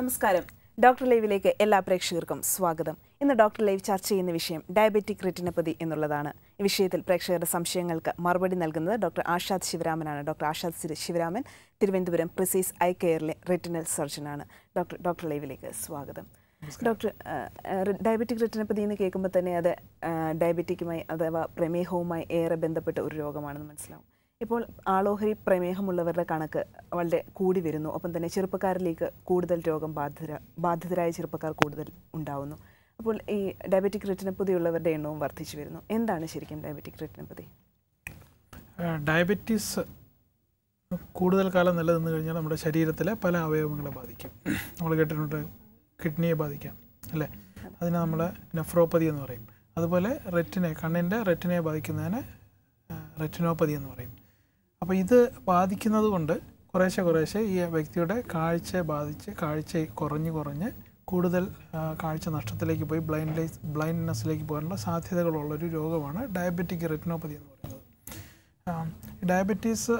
നമസ്കാരം ഡോക്ടർ ലൈവിലേക്ക് എല്ലാ പ്രേക്ഷകർക്കും സ്വാഗതം ഇന്ന് ഡോക്ടർ ലൈവ് ചർച്ച ചെയ്യുന്ന വിഷയം ഡയബറ്റിക് റെറ്റിനപ്പതി എന്നുള്ളതാണ് ഈ വിഷയത്തിൽ പ്രേക്ഷകരുടെ സംശയങ്ങൾക്ക് മറുപടി നൽകുന്നത് ഡോക്ടർ ആഷാദ് ശിവരാമനാണ് ഡോക്ടർ ആഷാദ് ശി- ശിവരാമൻ തിരുവനന്തപുരം പ്രിസൈസ് ഐ കെയറിലെ റെറ്റിനൽ സർജനാണ് ഡോക്ടർ ഡോക്ടർ ലൈവിലേക്ക് സ്വാഗതം ഡോക്ടർ ഡയബറ്റിക് റെറ്റിനപ്പതി എന്ന് കേൾക്കുമ്പോൾ തന്നെ അത് ആ, ഡയബറ്റിക്കുമായി അഥവാ പ്രമേഹവുമായി ഏറെ ബന്ധപ്പെട്ട ഒരു രോഗമാണെന്ന് മനസ്സിലാവും ഇപ്പോൾ ആളോഹരി പ്രമേഹമുള്ളവരുടെ കണക്ക് വളരെ കൂടി വരുന്നു ഒപ്പം തന്നെ ചെറുപ്പക്കാരിലേക്ക് കൂടുതൽ രോഗം ബാധിതര ബാധിതരായ ചെറുപ്പക്കാർ കൂടുതൽ ഉണ്ടാവുന്നു അപ്പോൾ ഈ ഡയബറ്റിക് റെറ്റിനപ്പതി ഉള്ളവരുടെ എണ്ണവും വർദ്ധിച്ചു വരുന്നു എന്താണ് ശരിക്കും ഡയബറ്റിക് റെറ്റിനപ്പതി ഡയബറ്റീസ് കൂടുതൽ കാലം നിലനിന്ന് കഴിഞ്ഞാൽ നമ്മുടെ ശരീരത്തിലെ പല അവയവങ്ങളെ ബാധിക്കും നമ്മൾ കേട്ടിട്ടുണ്ട് കിഡ്നിയെ ബാധിക്കാം അല്ലേ അതിനെ നമ്മൾ നെഫ്രോപ്പതി എന്ന് പറയും അതുപോലെ റെറ്റിനെ കണ്ണിൻ്റെ റെറ്റിനെ ബാധിക്കുന്നതിന് റെറ്റിനോപ്പതി എന്ന് പറയും അപ്പോൾ ഇത് ബാധിക്കുന്നത് കൊണ്ട് കുറേശ്ശെ കുറേശ്ശെ ഈ വ്യക്തിയുടെ കാഴ്ചയെ ബാധിച്ച് കാഴ്ച കുറഞ്ഞ് കുറഞ്ഞ് കൂടുതൽ ആ, കാഴ്ച നഷ്ടത്തിലേക്ക് പോയി ബ്ലൈൻഡ് ബ്ലൈൻഡ്നെസ്സിലേക്ക് പോകാനുള്ള സാധ്യതകളുള്ളൊരു രോഗമാണ് ഡയബറ്റിക് റെറ്റിനോപ്പതി എന്ന് പറയുന്നത് ആം, ഡയബറ്റീസ്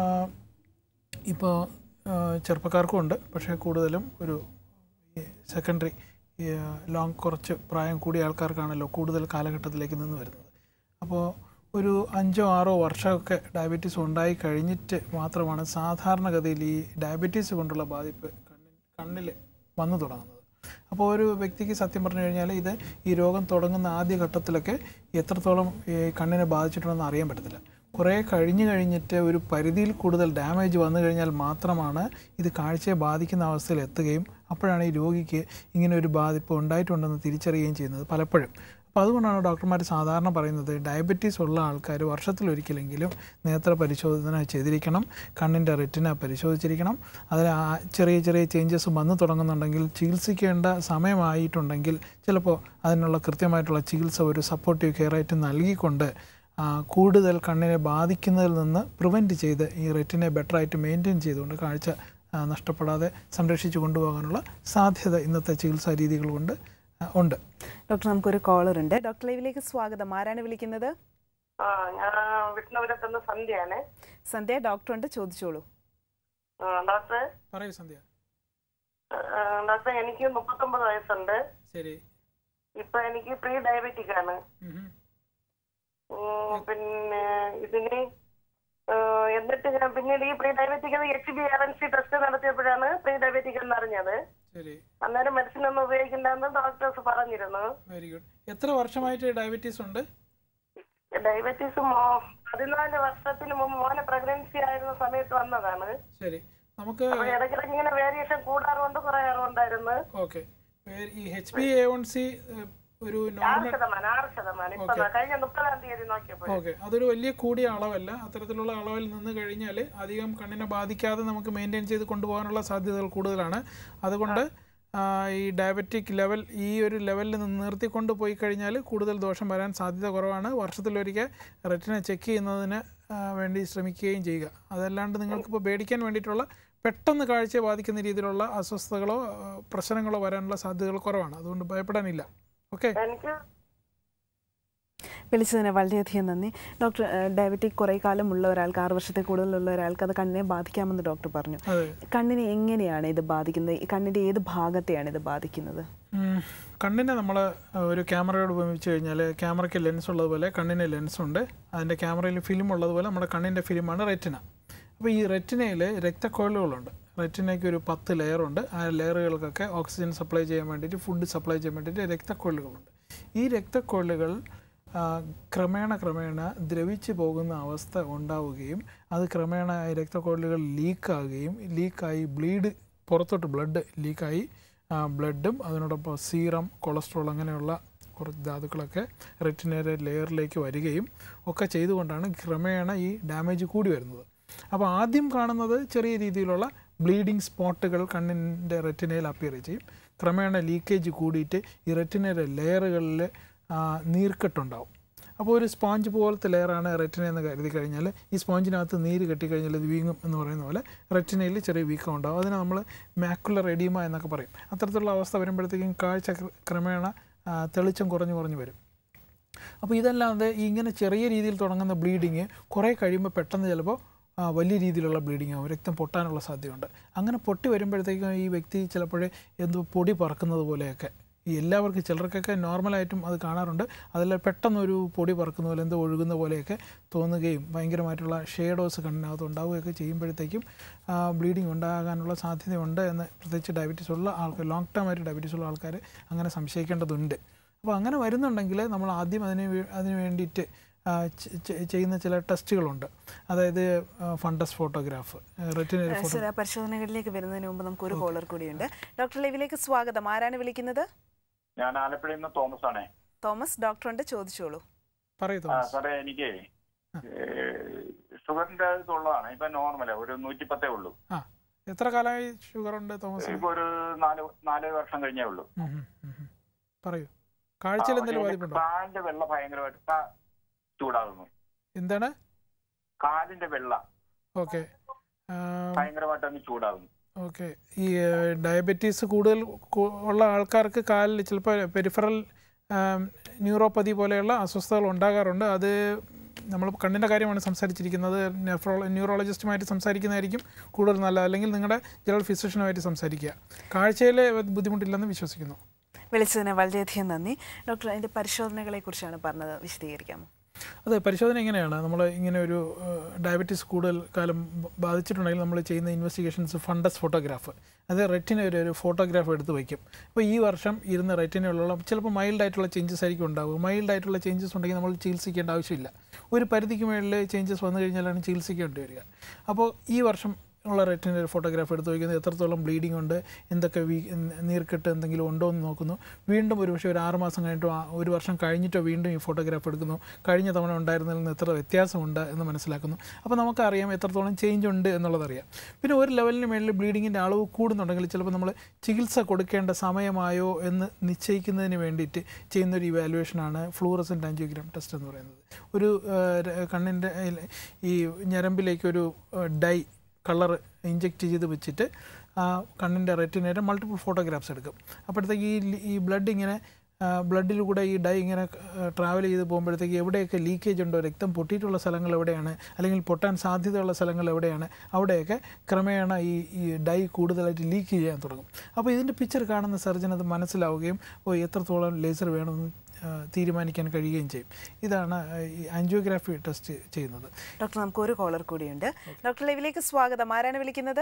ഇപ്പോൾ ചെറുപ്പക്കാർക്കും ഉണ്ട് പക്ഷേ കൂടുതലും ഒരു സെക്കൻഡറി ലോങ് കുറച്ച് പ്രായം കൂടിയ ആൾക്കാർക്കാണല്ലോ കൂടുതൽ കാലഘട്ടത്തിലേക്ക് നിന്ന് വരുന്നത് അപ്പോൾ ഒരു അഞ്ചോ ആറോ വർഷമൊക്കെ ഡയബറ്റീസ് ഉണ്ടായി കഴിഞ്ഞിട്ട് മാത്രമാണ് സാധാരണഗതിയിൽ ഈ ഡയബറ്റീസ് കൊണ്ടുള്ള ബാധിപ്പ് കണ്ണിൽ കണ്ണിൽ വന്നു തുടങ്ങുന്നത് അപ്പോൾ ഒരു വ്യക്തിക്ക് സത്യം പറഞ്ഞു കഴിഞ്ഞാൽ ഇത് ഈ രോഗം തുടങ്ങുന്ന ആദ്യ ഘട്ടത്തിലൊക്കെ എത്രത്തോളം ഈ കണ്ണിനെ ബാധിച്ചിട്ടുണ്ടെന്ന് അറിയാൻ പറ്റത്തില്ല കുറേ കഴിഞ്ഞ് കഴിഞ്ഞിട്ട് ഒരു പരിധിയിൽ കൂടുതൽ ഡാമേജ് വന്നു കഴിഞ്ഞാൽ മാത്രമാണ് ഇത് കാഴ്ചയെ ബാധിക്കുന്ന അവസ്ഥയിൽ എത്തുകയും അപ്പോഴാണ് ഈ രോഗിക്ക് ഇങ്ങനെ ഒരു ബാധിപ്പ് ഉണ്ടായിട്ടുണ്ടെന്ന് തിരിച്ചറിയുകയും ചെയ്യുന്നത് പലപ്പോഴും അപ്പോൾ അതുകൊണ്ടാണ് ഡോക്ടർമാർ സാധാരണ പറയുന്നത് ഡയബറ്റീസ് ഉള്ള ആൾക്കാർ വർഷത്തിലൊരിക്കലെങ്കിലും നേത്ര പരിശോധന ചെയ്തിരിക്കണം കണ്ണിൻ്റെ റെറ്റിന പരിശോധിച്ചിരിക്കണം അതിൽ ആ ചെറിയ ചെറിയ ചേഞ്ചസ് വന്നു തുടങ്ങുന്നുണ്ടെങ്കിൽ ചികിത്സിക്കേണ്ട സമയമായിട്ടുണ്ടെങ്കിൽ ചിലപ്പോൾ അതിനുള്ള കൃത്യമായിട്ടുള്ള ചികിത്സ ഒരു സപ്പോർട്ടീവ് കെയർ ആയിട്ട് നൽകിക്കൊണ്ട് ആ, കൂടുതൽ കണ്ണിനെ ബാധിക്കുന്നതിൽ നിന്ന് പ്രിവെൻറ്റ് ചെയ്ത് ഈ റെറ്റിനെ ബെറ്ററായിട്ട് മെയിൻറ്റെയിൻ ചെയ്തുകൊണ്ട് കാഴ്ച ആ, നഷ്ടപ്പെടാതെ സംരക്ഷിച്ചു കൊണ്ടുപോകാനുള്ള സാധ്യത ഇന്നത്തെ ചികിത്സാ രീതികൾ കൊണ്ട് ആ, ഉണ്ട് ഡോക്ടർ നമുക്കൊരു കോളർ ഉണ്ട് ഡോക്ടർ ലൈവിലേക്ക് സ്വാഗതം ആരാണ് വിളിക്കുന്നത് ആ ഞാൻ വിഷ്ണുപുരത്തുനിന്ന് സന്ധ്യയാണ് സന്ധ്യ ഡോക്ടറുണ്ട് ചോദിച്ചോളൂ ആ, ഡോക്ടർ പറയൂ സന്ധ്യ ആ, ഡോക്ടർ എനിക്ക് മുപ്പത്തൊമ്പത് വയസ്സുണ്ട് ശരി ഇപ്പൊ എനിക്ക് പ്രീ ഡയബറ്റിക് ആണ് ഉം, പിന്നെ ഇതിന് ആ, എന്നിട്ട് ഞാൻ പിന്നീട് ഈ pre diabetic H B R N C test നടത്തിയപ്പോഴാണ് പ്രീ ഡയബറ്റിക് എന്ന് അറിഞ്ഞത് ശരി അന്നേരം മെഡിസിൻ ഒന്നും ഉപയോഗിക്കണ്ടെന്ന് ഡോക്ടേഴ്സ് പറഞ്ഞിരുന്നു വെരി ഗുഡ് എത്ര വർഷമായിട്ട് ഡയബറ്റീസ് ഉണ്ട് ഡയബറ്റീസ് മോ- പതിനാല് വർഷത്തിന് മുമ്പ് മോനെ പ്രഗ്നൻസി ആയിരുന്ന സമയത്ത് വന്നതാണ് ശരി നമുക്ക് അപ്പൊ ഇടയ്ക്കിടയ്ക്ക് ഇങ്ങനെ വേരിയേഷൻ കൂടാറുണ്ട് കുറയാറുണ്ടായിരുന്നു ഓക്കെ ഈ H B A one C ഒരു ആറ് നോർമൽ ശതമാനം ആറ് ശതമാനം ഇപ്പൊ ദാ കഴിഞ്ഞ മുപ്പതാം തീയതി നോക്കിയപ്പോൾ ഓക്കെ അതൊരു വലിയ കൂടിയ അളവല്ല അത്തരത്തിലുള്ള അളവിൽ നിന്ന് കഴിഞ്ഞാൽ അധികം കണ്ണിനെ ബാധിക്കാതെ നമുക്ക് മെയിൻറ്റെയിൻ ചെയ്ത് കൊണ്ടുപോകാനുള്ള സാധ്യതകൾ കൂടുതലാണ് അതുകൊണ്ട് ആ, ഈ ഡയബറ്റിക് ലെവൽ ഈ ഒരു ലെവലിൽ നിന്ന് നിർത്തിക്കൊണ്ട് പോയി കഴിഞ്ഞാൽ കൂടുതൽ ദോഷം വരാൻ സാധ്യത കുറവാണ് വർഷത്തിലൊരിക്കൽ റെറ്റിനെ ചെക്ക് ചെയ്യുന്നതിന് ആ, വേണ്ടി ശ്രമിക്കുകയും ചെയ്യുക അതല്ലാണ്ട് നിങ്ങൾക്കിപ്പോൾ പേടിക്കാൻ വേണ്ടിയിട്ടുള്ള പെട്ടെന്ന് കാഴ്ചയെ ബാധിക്കുന്ന രീതിയിലുള്ള അസ്വസ്ഥതകളോ ആ, പ്രശ്നങ്ങളോ വരാനുള്ള സാധ്യതകൾ കുറവാണ് അതുകൊണ്ട് ഭയപ്പെടാനില്ല ഓക്കെ എനിക്ക് വിളിച്ചതിന് വളരെയധികം നന്ദി ഡോക്ടർ ഡയബറ്റിക് കുറേ കാലം ഉള്ള ഒരാൾക്ക് ആറ് വർഷത്തിൽ കൂടുതലുള്ള ഒരാൾക്ക് അത് കണ്ണിനെ ബാധിക്കാമെന്ന് ഡോക്ടർ പറഞ്ഞു അതെ കണ്ണിനെ എങ്ങനെയാണ് ഇത് ബാധിക്കുന്നത് ഈ കണ്ണിൻ്റെ ഏത് ഭാഗത്തെയാണ് ഇത് ബാധിക്കുന്നത് ഉം. കണ്ണിനെ നമ്മൾ ഒരു ക്യാമറയോട് ഉപയോഗിച്ച് കഴിഞ്ഞാൽ ക്യാമറയ്ക്ക് ലെൻസ് ഉള്ളതുപോലെ കണ്ണിന് ലെൻസ് ഉണ്ട് അതിൻ്റെ ക്യാമറയിൽ ഫിലിം ഉള്ളതുപോലെ നമ്മുടെ കണ്ണിൻ്റെ ഫിലിമാണ് റെറ്റിന അപ്പോൾ ഈ റെറ്റിനയിൽ രക്തക്കൊഴലുകളുണ്ട് റെറ്റിനയ്ക്ക് ഒരു പത്ത് ലെയറുണ്ട് ആ ലെയറുകൾക്കൊക്കെ ഓക്സിജൻ സപ്ലൈ ചെയ്യാൻ വേണ്ടിയിട്ട് ഫുഡ് സപ്ലൈ ചെയ്യാൻ വേണ്ടിയിട്ട് രക്തക്കൊഴലുകളുണ്ട് ഈ രക്തക്കൊഴലുകൾ ആ, ക്രമേണ ക്രമേണ ദ്രവിച്ചു പോകുന്ന അവസ്ഥ ഉണ്ടാവുകയും അത് ക്രമേണ ഈ രക്തക്കൊഴലുകൾ ലീക്കാകുകയും ലീക്കായി ബ്ലീഡ് പുറത്തോട്ട് ബ്ലഡ് ലീക്കായി ബ്ലഡും അതിനോടൊപ്പം സീറം കൊളസ്ട്രോൾ അങ്ങനെയുള്ള കുറച്ച് ധാതുക്കളൊക്കെ റെറ്റിനയുടെ ലെയറിലേക്ക് വരികയും ഒക്കെ ചെയ്തുകൊണ്ടാണ് ക്രമേണ ഈ ഡാമേജ് കൂടി വരുന്നത് അപ്പോൾ ആദ്യം കാണുന്നത് ചെറിയ രീതിയിലുള്ള ബ്ലീഡിങ് സ്പോട്ടുകൾ കണ്ണിൻ്റെ റെറ്റിനയിൽ അപ്പിയർ ചെയ്യും ക്രമേണ ലീക്കേജ് കൂടിയിട്ട് ഈ റെറ്റിനയുടെ ലെയറുകളിൽ നീർക്കെട്ടുണ്ടാവും അപ്പോൾ ഒരു സ്പോഞ്ച് പോലത്തെ ലെയറാണ് റെറ്റിന എന്ന് കരുതി കഴിഞ്ഞാൽ ഈ സ്പോഞ്ചിനകത്ത് നീര് കെട്ടിക്കഴിഞ്ഞാൽ ഇത് വീങ്ങും എന്ന് പറയുന്ന പോലെ റെറ്റിനയിൽ ചെറിയ വീക്കം ഉണ്ടാവും അതിനെ നമ്മൾ മാക്കുലർ എഡീമ എന്നൊക്കെ പറയും അത്തരത്തിലുള്ള അവസ്ഥ വരുമ്പോഴത്തേക്കും കാഴ്ച ക്ര- ക്രമേണ ആ, തെളിച്ചം കുറഞ്ഞു കുറഞ്ഞു വരും അപ്പോൾ ഇതല്ലാതെ ഈ ഇങ്ങനെ ചെറിയ രീതിയിൽ തുടങ്ങുന്ന ബ്ലീഡിങ് കുറേ കഴിയുമ്പോൾ പെട്ടെന്ന് ചിലപ്പോൾ ആ, വലിയ രീതിയിലുള്ള ബ്ലീഡിംഗ് ആവും രക്തം പൊട്ടാനുള്ള സാധ്യതയുണ്ട് അങ്ങനെ പൊട്ടി വരുമ്പോഴത്തേക്കും ഈ വ്യക്തി ചിലപ്പോഴേ എന്തോ പൊടി പറക്കുന്നത് പോലെയൊക്കെ ഈ എല്ലാവർക്കും ചിലർക്കൊക്കെ നോർമലായിട്ടും അത് കാണാറുണ്ട് അതിൽ പെട്ടെന്നൊരു പൊടി പറക്കുന്ന പോലെ എന്തോ ഒഴുകുന്ന പോലെയൊക്കെ തോന്നുകയും ഭയങ്കരമായിട്ടുള്ള ഷെയ്ഡോസ് കണ്ണിനകത്ത് ഉണ്ടാവുകയൊക്കെ ചെയ്യുമ്പോഴത്തേക്കും ബ്ലീഡിങ് ഉണ്ടാകാനുള്ള സാധ്യതയുണ്ട് എന്ന് പ്രത്യേകിച്ച് ഡയബറ്റീസ് ഉള്ള ആൾക്കാർ ലോങ് ടേം ആയിട്ട് ഡയബറ്റീസ് ഉള്ള ആൾക്കാർ അങ്ങനെ സംശയിക്കേണ്ടതുണ്ട് അപ്പോൾ അങ്ങനെ വരുന്നുണ്ടെങ്കിൽ നമ്മൾ ആദ്യം അതിന് വേ- അതിന് വേണ്ടിയിട്ട് ആ, ചെ- ചെ- ചെയ്യുന്ന ചില ടെസ്റ്റുകളുണ്ട് അതായത് fundus photograph retinal photo sir ആ പരിശോധനകളിലേക്ക് വരുന്നതിന് മുമ്പ് നമുക്ക് ഒരു കോളർ കൂടിയുണ്ട് ഡോക്ടർ ലൈവിലേക്ക് സ്വാഗതം ആരാണ് വിളിക്കുന്നത് ഞാൻ ആലപ്പുഴയിൽ നിന്ന് തോമസ് ആണേ തോമസ് ഡോക്ടറുണ്ട് ചോദിച്ചോളൂ പറയൂ ആ, തോമസ് സാറേ എനിക്ക് ഷുഗറിന്റെ ഇതുള്ളതാണ് ഇപ്പൊ നോർമല് ഒരു നൂറ്റി പത്തേ ഉള്ളൂ ആ എത്ര കാലമായി ഷുഗർ ഉണ്ട് തോമസ് ഇപ്പൊ ഒരു നാല് നാല് വർഷം കഴിഞ്ഞേ ഉള്ളൂ ഉം, ഉം, ഉം, ഉം. പറയൂ കാഴ്ചയിൽ എന്തെങ്കിലും ആ, ബാധിപ്പുണ്ടോ കാലിന്റെ വെള്ള ഭയങ്കരമായിട്ട് ക- ചൂടാകുന്നു എന്താണ് കാലിന്റെ വെള്ള ഓക്കെ ഭയങ്കരമായിട്ട് അങ്ങ് ചൂടാകുന്നു ഓക്കെ ഈ ഡയബറ്റീസ് കൂടുതൽ കു- ഉള്ള ആൾക്കാർക്ക് കാലിൽ ചിലപ്പോൾ പെരിഫറൽ ന്യൂറോപ്പതി പോലെയുള്ള അസ്വസ്ഥതകൾ ഉണ്ടാകാറുണ്ട് അത് നമ്മൾ കണ്ണിൻ്റെ കാര്യമാണ് സംസാരിച്ചിരിക്കുന്നത് നെഫ്രോ ന്യൂറോളജിസ്റ്റുമായിട്ട് സംസാരിക്കുന്നതായിരിക്കും കൂടുതൽ നല്ലത് അല്ലെങ്കിൽ നിങ്ങളുടെ ജനറൽ ഫിസിഷ്യനുമായിട്ട് സംസാരിക്കുക കാഴ്ചയിൽ ബുദ്ധിമുട്ടില്ലെന്ന് വിശ്വസിക്കുന്നു വിളിച്ചതിന് വളരെയധികം നന്ദി ഡോക്ടർ അതിൻ്റെ പരിശോധനകളെ കുറിച്ചാണ് പറഞ്ഞത് വിശദീകരിക്കാമോ അതെ പരിശോധന എങ്ങനെയാണ് നമ്മൾ ഇങ്ങനെ ഒരു ഡയബറ്റീസ് കൂടുതൽ കാലം ബ- ബാധിച്ചിട്ടുണ്ടെങ്കിൽ നമ്മൾ ചെയ്യുന്ന ഇൻവെസ്റ്റിഗേഷൻസ് ഫണ്ടസ് ഫോട്ടോഗ്രാഫ് അത് റെറ്റിന ഒരു ഒരു ഫോട്ടോഗ്രാഫ് എടുത്ത് വയ്ക്കും അപ്പോൾ ഈ വർഷം ഇരുന്ന റെറ്റിനയിലുള്ള ചിലപ്പോൾ മൈൽഡ് ആയിട്ടുള്ള ചേഞ്ചസ് ആയിരിക്കും ഉണ്ടാവുക മൈൽഡ് ആയിട്ടുള്ള ചേഞ്ചസ് ഉണ്ടെങ്കിൽ നമ്മൾ ചികിത്സിക്കേണ്ട ആവശ്യമില്ല ഒരു പരിധിക്ക് മേളിൽ ചേഞ്ചസ് വന്നു കഴിഞ്ഞാലാണ് ചികിത്സിക്കേണ്ടി വരിക അപ്പോൾ ഈ വർഷം ഉള്ള റെറ്റിൻ്റെ ഒരു ഫോട്ടോഗ്രാഫ് എടുത്ത് വയ്ക്കുന്നത് എത്രത്തോളം ബ്ലീഡിംഗ് ഉണ്ട് എന്തൊക്കെ വീ നീർക്കെട്ട് എന്തെങ്കിലും ഉണ്ടോ എന്ന് നോക്കുന്നു വീണ്ടും ഒരു പക്ഷേ ഒരു ആറ് മാസം കഴിഞ്ഞിട്ടോ ആ ഒരു വർഷം കഴിഞ്ഞിട്ടോ വീണ്ടും ഈ ഫോട്ടോഗ്രാഫ് എടുക്കുന്നു കഴിഞ്ഞ തവണ ഉണ്ടായിരുന്നതിൽ നിന്ന് എത്ര വ്യത്യാസമുണ്ട് എന്ന് മനസ്സിലാക്കുന്നു അപ്പോൾ നമുക്കറിയാം എത്രത്തോളം ചേഞ്ച് ഉണ്ട് എന്നുള്ളതറിയാം പിന്നെ ഒരു ലെവലിന് മേളിൽ ബ്ലീഡിങ്ങിൻ്റെ അളവ് കൂടുന്നുണ്ടെങ്കിൽ ചിലപ്പോൾ നമ്മൾ ചികിത്സ കൊടുക്കേണ്ട സമയമായോ എന്ന് നിശ്ചയിക്കുന്നതിന് വേണ്ടിയിട്ട് ചെയ്യുന്ന ഒരു ഇവാലുവേഷനാണ് ഫ്ലൂറസെൻ്റ് ആൻജിയോഗ്രാം ടെസ്റ്റ് എന്ന് പറയുന്നത് ഒരു കണ്ണിൻ്റെ ഈ ഞരമ്പിലേക്കൊരു ഡൈ കളർ ഇഞ്ചെക്റ്റ് ചെയ്ത് വെച്ചിട്ട് ആ കണ്ണിൻ്റെ റെറ്റിനയുടെ മൾട്ടിപ്പിൾ ഫോട്ടോഗ്രാഫ്സ് എടുക്കും അപ്പോഴത്തേക്ക് ഈ ലി- ഈ ബ്ലഡ് ഇങ്ങനെ ബ്ലഡിലൂടെ ഈ ഡൈ ഇങ്ങനെ ട്രാവൽ ചെയ്ത് പോകുമ്പോഴത്തേക്ക് എവിടെയൊക്കെ ലീക്കേജ് ഉണ്ടോ രക്തം പൊട്ടിയിട്ടുള്ള സ്ഥലങ്ങൾ എവിടെയാണ് അല്ലെങ്കിൽ പൊട്ടാൻ സാധ്യതയുള്ള സ്ഥലങ്ങൾ എവിടെയാണ് അവിടെയൊക്കെ ക്രമേണ ഈ ഈ ഡൈ കൂടുതലായിട്ട് ലീക്ക് ചെയ്യാൻ തുടങ്ങും അപ്പോൾ ഇതിൻ്റെ പിക്ചർ കാണുന്ന സർജൻ അത് മനസ്സിലാവുകയും ഓ എത്രത്തോളം ലേസർ വേണമെന്ന് ആ, തീരുമാനിക്കാൻ കഴിയുകയും ചെയ്യും ഇതാണ് ആ, ഈ ആൻജിയോഗ്രാഫി ടെസ്റ്റ് ചെയ്യുന്നത് ഡോക്ടർ നമുക്ക് ഒരു കോളർ കൂടിയുണ്ട് ഡോക്ടർ ലൈവിലേക്ക് സ്വാഗതം ആരാണ് വിളിക്കുന്നത്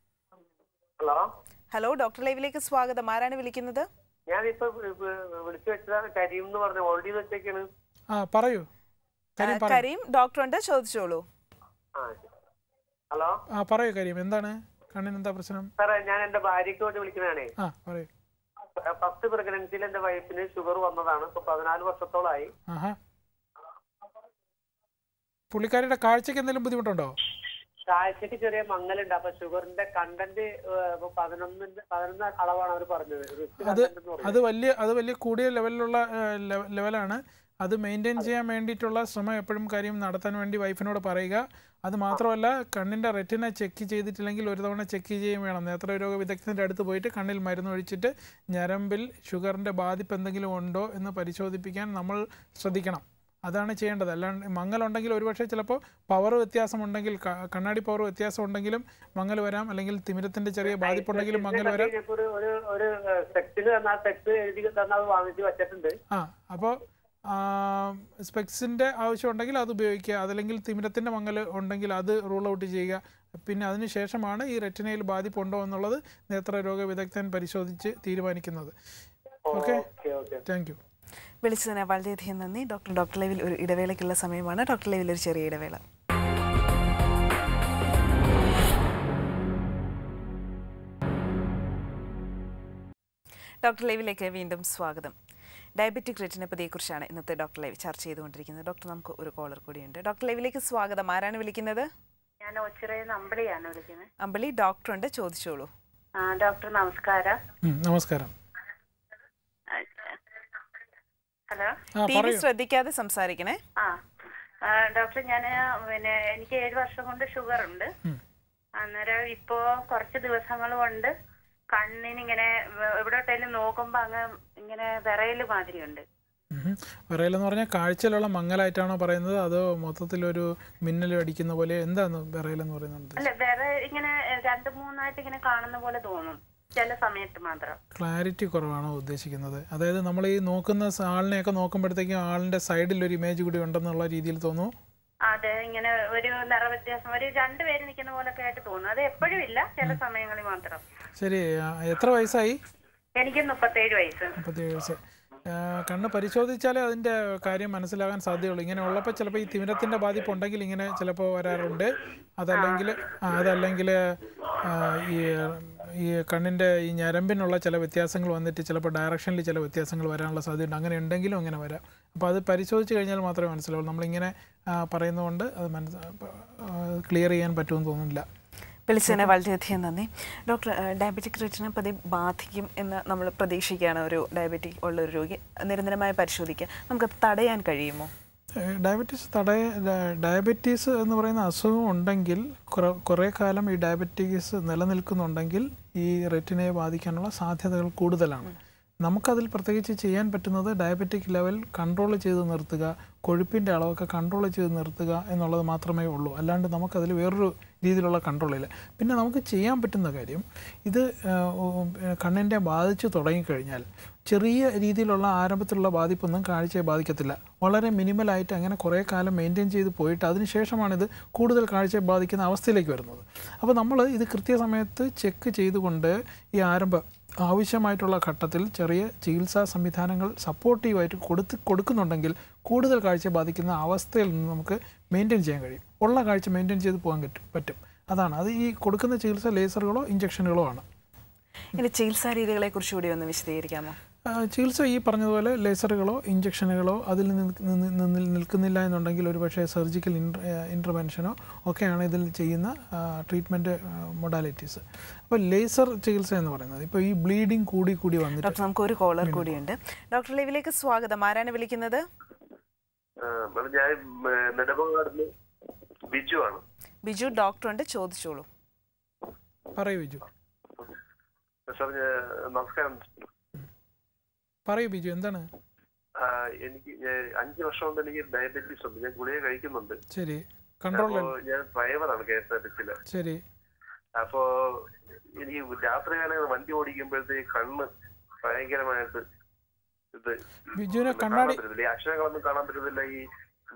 ഹലോ ഹലോ ഡോക്ടർ ലൈവിലേക്ക് സ്വാഗതം ആരാണ് വിളിക്കുന്നത് ഞാനിപ്പോ വിളിച്ചു വെച്ചതാണ് കരീം എന്ന് പറഞ്ഞ ഓൾറെഡി വെച്ചേക്കാണ് ആ പറയൂ കാര്യം പറയൂ കരീം ഡോക്ടറുണ്ട് ചോദിച്ചോളൂ ആ ഹലോ ആ പറയൂ കാര്യം എന്താണ് കണ്ണിന് എന്താ പ്രശ്നം സാറേ ഞാൻ എന്റെ ഭാര്യയ്ക്ക് വേണ്ടി വിളിക്കുന്നതാണേ ആ പറയൂ ഫസ്റ്റ് പ്രഗ്നൻസിയിൽ എന്റെ വൈഫിന് ഷുഗർ വന്നതാണ് ഇപ്പൊ പതിനാല് വർഷത്തോളായി ആഹാ പുള്ളിക്കാരിയുടെ കാഴ്ചക്ക് എന്തെങ്കിലും ബുദ്ധിമുട്ടുണ്ടോ കാഴ്ചക്ക് ചെറിയ മങ്ങലുണ്ട് അപ്പൊ ഷുഗറിന്റെ കണ്ടന്റ് പതിനൊന്നിന്റെ പതിനൊന്ന് അളവാണ് അവർ പറഞ്ഞത് റിസ്ക് അത് content എന്ന് പറയുന്നത്. അത് വലിയ അത് വലിയ കൂടിയ ലെവലിലുള്ള ഏഹ്, ലെവ- ലെവലാണ് അത് മെയിൻറ്റെയിൻ ചെയ്യാൻ വേണ്ടിയിട്ടുള്ള ശ്രമം എപ്പോഴും കാര്യം നടത്താൻ വേണ്ടി വൈഫിനോട് പറയുക അത് മാത്രമല്ല കണ്ണിൻ്റെ റെറ്റിന ചെക്ക് ചെയ്തിട്ടില്ലെങ്കിൽ ഒരു തവണ ചെക്ക് ചെയ്യുകയും വേണം നേത്രരോഗ വിദഗ്ധൻ്റെ അടുത്ത് പോയിട്ട് കണ്ണിൽ മരുന്ന് ഒഴിച്ചിട്ട് ഞരമ്പിൽ ഷുഗറിൻ്റെ ബാധിപ്പ് എന്തെങ്കിലും ഉണ്ടോ എന്ന് പരിശോധിപ്പിക്കാൻ നമ്മൾ ശ്രദ്ധിക്കണം അതാണ് ചെയ്യേണ്ടത് അല്ലാണ്ട് മങ്ങലുണ്ടെങ്കിൽ ഒരുപക്ഷെ ചിലപ്പോൾ പവർ വ്യത്യാസമുണ്ടെങ്കിൽ ക- കണ്ണാടി പവർ വ്യത്യാസം ഉണ്ടെങ്കിലും മങ്ങൽ വരാം അല്ലെങ്കിൽ തിമിരത്തിൻ്റെ ചെറിയ ബാധിപ്പുണ്ടെങ്കിലും മങ്ങൽ വരാം ഇതിനൊക്കെ ഒരു ഒരു ഒരു സെക്സിന് തന്നാൽ സെക്സ് എഴുതി തന്നാൽ അത് വാങ്ങിച്ച് വെച്ചിട്ടുണ്ട് ആ അപ്പോൾ സ്പെക്സിൻ്റെ ആവശ്യമുണ്ടെങ്കിൽ അത് ഉപയോഗിക്കുക അതല്ലെങ്കിൽ തിമിരത്തിൻ്റെ മങ്ങൽ ഉണ്ടെങ്കിൽ അത് റൂൾ ഔട്ട് ചെയ്യുക പിന്നെ അതിന് ശേഷമാണ് ഈ റെറ്റിനയിൽ ബാധിപ്പുണ്ടോ എന്നുള്ളത് നേത്രരോഗ വിദഗ്ധൻ പരിശോധിച്ച് തീരുമാനിക്കുന്നത് okay okay okay thank you വിളിച്ചതിന് വളരെയധികം നന്ദി ഡോക്ടർ ഡോക്ടർ ലൈവിൽ ഒരു ഇടവേളയ്ക്കുള്ള സമയമാണ് ഡോക്ടർ ലൈവിൽ ഒരു ചെറിയ ഇടവേള ഡോക്ടർ ലൈവിലേക്ക് വീണ്ടും സ്വാഗതം ഡയബറ്റിക് റെറ്റിനപ്പതിയെക്കുറിച്ചാണ് ഇന്നത്തെ ഡോക്ടർ ലൈവ് ചർച്ച ചെയ്തുകൊണ്ടിരിക്കുന്നത് ഡോക്ടർ നമുക്ക് ഒരു കോളർ കൂടിയുണ്ട് ഡോക്ടർ ലൈവിലേക്ക് സ്വാഗതം ആരാണ് വിളിക്കുന്നത് ഞാൻ ഓച്ചിറയിൽ നിന്ന് അമ്പിളിയാണ് വിളിക്കുന്നത് അമ്പളി ഡോക്ടറുണ്ട് ചോദിച്ചോളൂ ആ, ഡോക്ടർ നമസ്കാരം നമസ്കാരം ഹലോ ആ ടി വി പറയൂ ശ്രദ്ധിക്കാതെ സംസാരിക്കണേ ആ ആ, ഡോക്ടർ ഞാൻ പിന്നെ എനിക്ക് ഏഴ് വർഷം കൊണ്ട് ഷുഗർ ഉണ്ട് ഉം. അന്നേരം ഇപ്പോ കുറച്ച് ദിവസങ്ങൾ കൊണ്ട് കണ്ണിന് ഇങ്ങനെ വ- എവിടോട്ടേലും നോക്കുമ്പോ അങ്ങ് ഇങ്ങനെ വിറയല് മാതിരിയുണ്ട് ഉം. വിറയലെന്ന് പറഞ്ഞാൽ കാഴ്ചയിലുള്ള മങ്ങലായിട്ടാണോ പറയുന്നത് അതോ മൊത്തത്തിലൊരു മിന്നൽ അടിക്കുന്ന പോലെ എന്താണ് വിറയലെന്ന് പറയുന്നത് അല്ല വേറെ ഇങ്ങനെ എ, രണ്ട് മൂന്നായിട്ട് ഇങ്ങനെ കാണുന്ന പോലെ തോന്നും ചില സമയത്ത് മാത്രം ക്ലാരിറ്റി കുറവാണോ ഉദ്ദേശിക്കുന്നത് അതായത് നമ്മൾ ഈ നോക്കുന്ന സ- ആളിനെയൊക്കെ നോക്കുമ്പോഴത്തേക്കും ആളിൻ്റെ സൈഡിൽ ഒരു ഇമേജ് കൂടി ഉണ്ടെന്നുള്ള രീതിയിൽ തോന്നുന്നു അതെ ഇങ്ങനെ ഒരു നിറവ്യത്യാസം ഒരു രണ്ടുപേര് നിൽക്കുന്ന പോലൊക്കെ ആയിട്ട് തോന്നും അത് എപ്പോഴും ഇല്ല ചില സമയങ്ങളിൽ മാത്രം ശരി ആ, എത്ര വയസ്സായി എനിക്ക് മുപ്പത്തേഴ് വയസ്സ് മുപ്പത്തിയേഴ് വയസ്സ് ആ, കണ്ണ് പരിശോധിച്ചാലേ അതിൻ്റെ കാര്യം മനസ്സിലാകാൻ സാധ്യതയുള്ളൂ ഇങ്ങനെ ഉള്ളപ്പോൾ ചിലപ്പോൾ ഈ തിമിരത്തിൻ്റെ ബാധിപ്പ് ഉണ്ടെങ്കിൽ ഇങ്ങനെ ചിലപ്പോൾ വരാറുണ്ട് അതല്ലെങ്കിൽ ആ, അതല്ലെങ്കിൽ ആ, ഈ ഈ കണ്ണിൻ്റെ ഈ ഞരമ്പിനുള്ള ചില വ്യത്യാസങ്ങൾ വന്നിട്ട് ചിലപ്പോൾ ഡയറക്ഷനിൽ ചില വ്യത്യാസങ്ങൾ വരാനുള്ള സാധ്യതയുണ്ട് അങ്ങനെ ഉണ്ടെങ്കിലും അങ്ങനെ വരാം അപ്പോൾ അത് പരിശോധിച്ച് കഴിഞ്ഞാൽ മാത്രമേ മനസ്സിലാവുള്ളൂ നമ്മളിങ്ങനെ ആ, പറയുന്നതുകൊണ്ട് അത് മനസ്സ് ക്ലിയർ ചെയ്യാൻ പറ്റുമെന്ന് തോന്നുന്നില്ല വിളിച്ചതിന് വളരെയധികം നന്ദി ഡോക്ടർ ഡയബറ്റിക് റെറ്റിനോപ്പതി ബാധിക്കും എന്ന് നമ്മൾ പ്രതീക്ഷിക്കുകയാണ് ഒരു ഡയബറ്റിക് ഉള്ള ഒരു രോഗി നിരന്തരമായി പരിശോധിക്കുക നമുക്ക് തടയാൻ കഴിയുമോ ഏഹ് ഡയബറ്റീസ് തടയ ഡ- ഡയബറ്റീസ് എന്ന് പറയുന്ന അസുഖം ഉണ്ടെങ്കിൽ കുറെ കുറേ കാലം ഈ ഡയബറ്റീസ് നിലനിൽക്കുന്നുണ്ടെങ്കിൽ ഈ റെറ്റിനയെ ബാധിക്കാനുള്ള സാധ്യതകൾ കൂടുതലാണ് നമുക്കതിൽ പ്രത്യേകിച്ച് ചെയ്യാൻ പറ്റുന്നത് ഡയബറ്റിക് ലെവൽ കൺട്രോൾ ചെയ്ത് നിർത്തുക കൊഴുപ്പിൻ്റെ അളവൊക്കെ കൺട്രോൾ ചെയ്ത് നിർത്തുക എന്നുള്ളത് മാത്രമേ ഉള്ളൂ അല്ലാണ്ട് നമുക്കതിൽ വേറൊരു രീതിയിലുള്ള കൺട്രോളില്ല പിന്നെ നമുക്ക് ചെയ്യാൻ പറ്റുന്ന കാര്യം ഇത് ഏഹ്, ഉം, ഏഹ്, കണ്ണിൻ്റെ ബാധിച്ചു തുടങ്ങിക്കഴിഞ്ഞാൽ ചെറിയ രീതിയിലുള്ള ആരംഭത്തിലുള്ള ബാധിപ്പൊന്നും കാഴ്ചയെ ബാധിക്കത്തില്ല വളരെ മിനിമലായിട്ട് അങ്ങനെ കുറേ കാലം മെയിൻറ്റെയിൻ ചെയ്ത് പോയിട്ട് അതിനുശേഷമാണിത് കൂടുതൽ കാഴ്ചയെ ബാധിക്കുന്ന അവസ്ഥയിലേക്ക് വരുന്നത് അപ്പോൾ നമ്മൾ ഇത് കൃത്യസമയത്ത് ചെക്ക് ചെയ്തുകൊണ്ട് ഈ ആരംഭ ആവശ്യമായിട്ടുള്ള ഘട്ടത്തിൽ ചെറിയ ചികിത്സാ സംവിധാനങ്ങൾ സപ്പോർട്ടീവായിട്ട് കൊടുത്ത് കൊടുക്കുന്നുണ്ടെങ്കിൽ കൂടുതൽ കാഴ്ച ബാധിക്കുന്ന അവസ്ഥയിൽ നിന്ന് നമുക്ക് മെയിൻറ്റെയിൻ ചെയ്യാൻ കഴിയും ഉള്ള കാഴ്ച മെയിൻറ്റെയിൻ ചെയ്ത് പോകാൻ പറ്റും പറ്റും അതാണ് അത് ഈ കൊടുക്കുന്ന ചികിത്സ ലേസറുകളോ ഇഞ്ചക്ഷനുകളോ ആണ് ഇനി ചികിത്സാ രീതികളെ കുറിച്ച് കൂടി ഒന്ന് വിശദീകരിക്കാമോ ആ, ചികിത്സ ഈ പറഞ്ഞതുപോലെ ലേസറുകളോ ഇഞ്ചക്ഷനുകളോ അതിൽ നിന്ന് നിന്ന് നിന്ന് നിൽക്കുന്നില്ല എന്നുണ്ടെങ്കിൽ ഒരു പക്ഷേ സർജിക്കൽ ഇൻ്റർവെൻഷനോ ഒക്കെയാണ് ഇതിൽ ചെയ്യുന്ന ട്രീറ്റ്മെൻറ്റ് മൊഡാലിറ്റീസ് അപ്പോൾ ലേസർ ചികിത്സ എന്ന് പറയുന്നത് ഇപ്പോൾ ഈ ബ്ലീഡിങ് കൂടി കൂടി വന്നിട്ട് ഡോക്ടർ നമുക്ക് ഒരു കോളർ കൂടിയുണ്ട് ഡോക്ടർ ലൈവിലേക്ക് സ്വാഗതം ആരാണ് വിളിക്കുന്നത് മാഡം ഞാൻ നെടുമങ്ങാടുന്ന് ബിജു ആണ് ബിജു ഡോക്ടർ ഉണ്ട് ചോദിച്ചോളൂ പറയൂ ബിജു സാർ ഞാൻ നമസ്കാരം പറയൂ ബിജു എന്താണ് ആ, എനിക്ക് ഞാൻ അഞ്ച് വർഷം കൊണ്ട് എനിക്ക് ഡയബറ്റീസ് ഉണ്ട് ഞാൻ ഗുളിക കഴിക്കുന്നുണ്ട് ശരി കൺട്രോൾ അപ്പോ ഞാൻ ഡ്രൈവറാണ് കെ എസ് ആർ ടി സിയില് ശരി അപ്പോ എനിക്ക് രാത്രി കാലം വണ്ടി ഓടിക്കുമ്പോഴത്തേക്ക് കണ്ണ് ഭയങ്കരമായിട്ട് ഇത് ബിജുവിനെ കാണാൻ കണ്ണാടി പറ്റുന്നില്ല ഈ അക്ഷരങ്ങളൊന്നും കാണാൻ പറ്റുന്നില്ല ഈ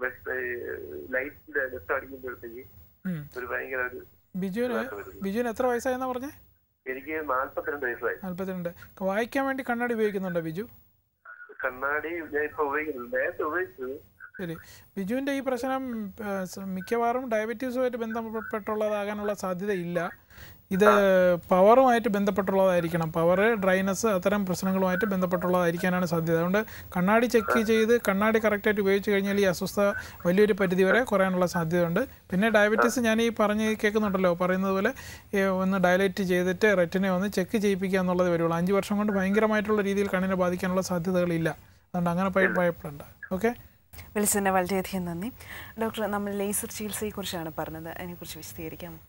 ലൈറ്റിന്റെ വെട്ടം അടിക്കുമ്പോഴത്തേക്ക് ഉം. ഒരു ഭയങ്കര ഒരു ബിജുവിന് ഇതായിട്ട് വരുന്നു. ബിജുവിന് എത്ര വയസ്സായെന്നാ പറഞ്ഞേ എനിക്ക് നാല്പത്തിരണ്ട് വയസ്സായി നാൽപ്പത്തിരണ്ട് വായിക്കാൻ വേണ്ടി കണ്ണാടി ഉപയോഗിക്കുന്നുണ്ടോ ബിജു കണ്ണാടി ഞാൻ ഇപ്പൊ ഉപയോഗിക്കുന്നില്ല നേരത്തെ ഉപയോഗിച്ചത് ശരി ബിജുവിൻ്റെ ഈ പ്രശ്നം ആ, സ- മിക്കവാറും ഡയബറ്റീസുമായിട്ട് ബന്ധപ്പെട്ടുള്ളതാകാനുള്ള സാധ്യതയില്ല ഇത് പവറുമായിട്ട് ബന്ധപ്പെട്ടുള്ളതായിരിക്കണം പവർ ഡ്രൈനസ് അത്തരം പ്രശ്നങ്ങളുമായിട്ട് ബന്ധപ്പെട്ടുള്ളതായിരിക്കാനാണ് സാധ്യത അതുകൊണ്ട് കണ്ണാടി ചെക്ക് ചെയ്ത് കണ്ണാടി കറക്റ്റായിട്ട് ഉപയോഗിച്ച് കഴിഞ്ഞാൽ ഈ അസ്വസ്ഥ വലിയൊരു പരിധി വരെ കുറയാനുള്ള സാധ്യതയുണ്ട് പിന്നെ ഡയബറ്റീസ് ഞാൻ ഈ പറഞ്ഞ് കേൾക്കുന്നുണ്ടല്ലോ പറയുന്നത് പോലെ ഏ, ഒന്ന് ഡയലൈറ്റ് ചെയ്തിട്ട് റെറ്റിനെ ഒന്ന് ചെക്ക് ചെയ്യിപ്പിക്കുക എന്നുള്ളത് വരുള്ളൂ അഞ്ച് വർഷം കൊണ്ട് ഭയങ്കരമായിട്ടുള്ള രീതിയിൽ കണ്ണിനെ ബാധിക്കാനുള്ള സാധ്യതകളില്ല അതുകൊണ്ട് അങ്ങനെ ഭയ- ഭയപ്പെടേണ്ട ഓക്കെ വിളിച്ചതിന് വളരെയധികം നന്ദി ഡോക്ടർ നമ്മൾ ലേസർ ചികിത്സയെക്കുറിച്ചാണ് പറഞ്ഞത് അതിനെക്കുറിച്ച് വിശദീകരിക്കാമോ